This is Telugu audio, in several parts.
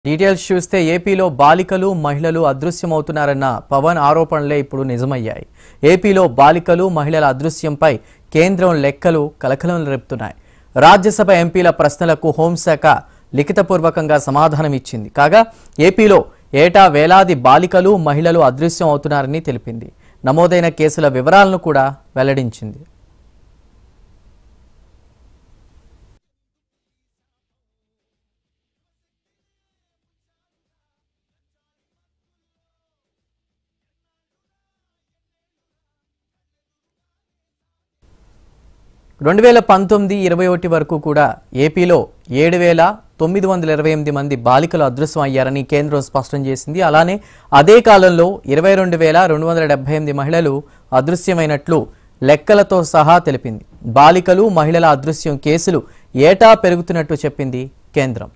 డీటెయిల్స్ చూస్తే ఏపీలో బాలికలు మహిళలు అదృశ్యమవుతున్నారన్న పవన్ ఆరోపణలే ఇప్పుడు నిజమయ్యాయి ఏపీలో బాలికలు మహిళల అదృశ్యంపై కేంద్రం లెక్కలు కలకలం రేపుతున్నాయి రాజ్యసభ ఎంపీల ప్రశ్నలకు హోంశాఖ లిఖితపూర్వకంగా సమాధానం ఇచ్చింది కాగా ఏపీలో ఏటా వేలాది బాలికలు మహిళలు అదృశ్యం అవుతున్నారని తెలిపింది నమోదైన కేసుల వివరాలను కూడా వెల్లడించింది రెండు వేల పంతొమ్మిది ఇరవై ఒకటి వరకు కూడా ఏపీలో ఏడు వేల తొమ్మిది వందల ఇరవై ఎనిమిది మంది బాలికలు అదృశ్యం అయ్యారని కేంద్రం స్పష్టం చేసింది అలానే అదే కాలంలో ఇరవై రెండు వేల రెండు వందల డెబ్బై ఎనిమిది మహిళలు అదృశ్యమైనట్లు లెక్కలతో సహా తెలిపింది బాలికలు మహిళల అదృశ్యం కేసులు ఏటా పెరుగుతున్నట్టు చెప్పింది కేంద్రం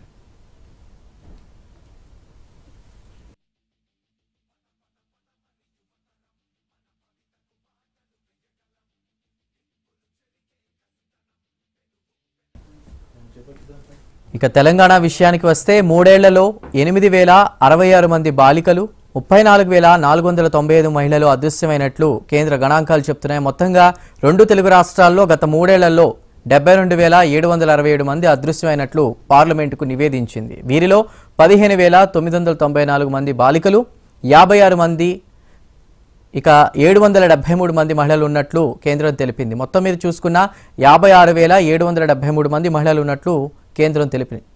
ఇక తెలంగాణ విషయానికి వస్తే మూడేళ్లలో ఎనిమిది వేల అరవై ఆరు మంది బాలికలు ముప్పై నాలుగు వేల నాలుగు వందల తొంభై ఐదు మహిళలు అదృశ్యమైనట్లు కేంద్ర గణాంకాలు చెప్తున్నాయి మొత్తంగా రెండు తెలుగు రాష్ట్రాల్లో గత మూడేళ్లలో డెబ్బై రెండు వేల ఏడు వందల అరవై ఏడు మంది అదృశ్యమైనట్లు పార్లమెంటుకు నివేదించింది వీరిలో పదిహేను వేల తొమ్మిది వందల తొంభై నాలుగు మంది బాలికలు యాభై ఆరు మంది ఇక ఏడు వందల డెబ్బై మూడు మంది మహిళలు ఉన్నట్లు కేంద్రం తెలిపింది మొత్తం మీద చూసుకున్న యాభై ఆరు వేల ఏడు వందల డెబ్బై మూడు మంది మహిళలు ఉన్నట్లు కేంద్రం తెలిపింది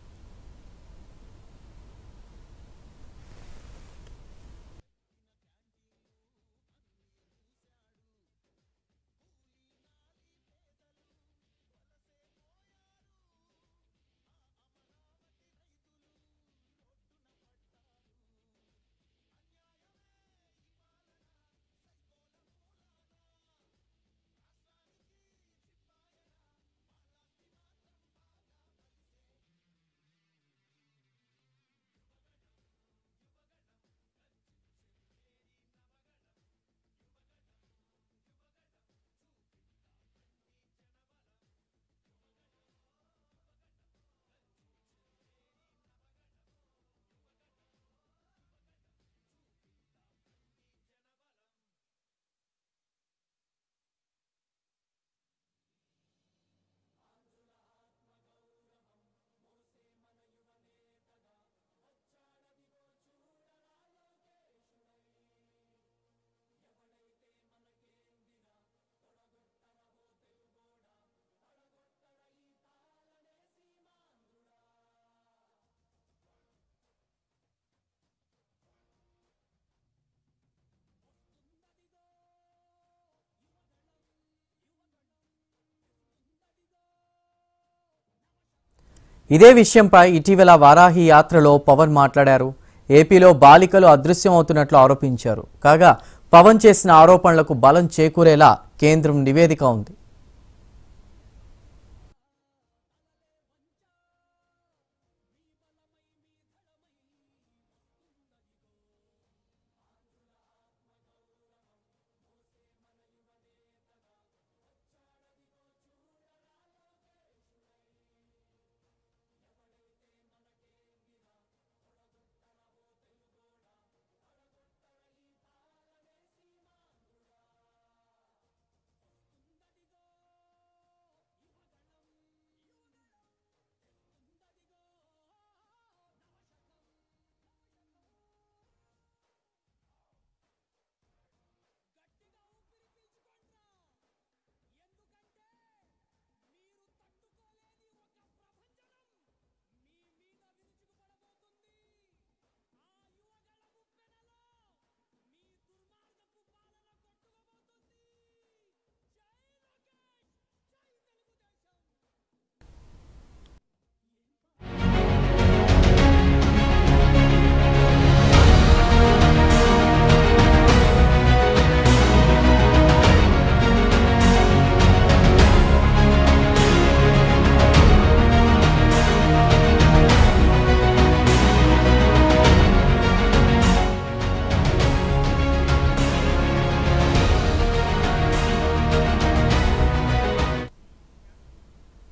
ఇదే విషయంపై ఇటీవల వారాహి యాత్రలో పవన్ మాట్లాడారు ఏపీలో బాలికలు అదృశ్యం అవుతున్నట్లు ఆరోపించారు కాగా పవన్ చేసిన ఆరోపణలకు బలం చేకూరేలా కేంద్రం నివేదిక ఉంది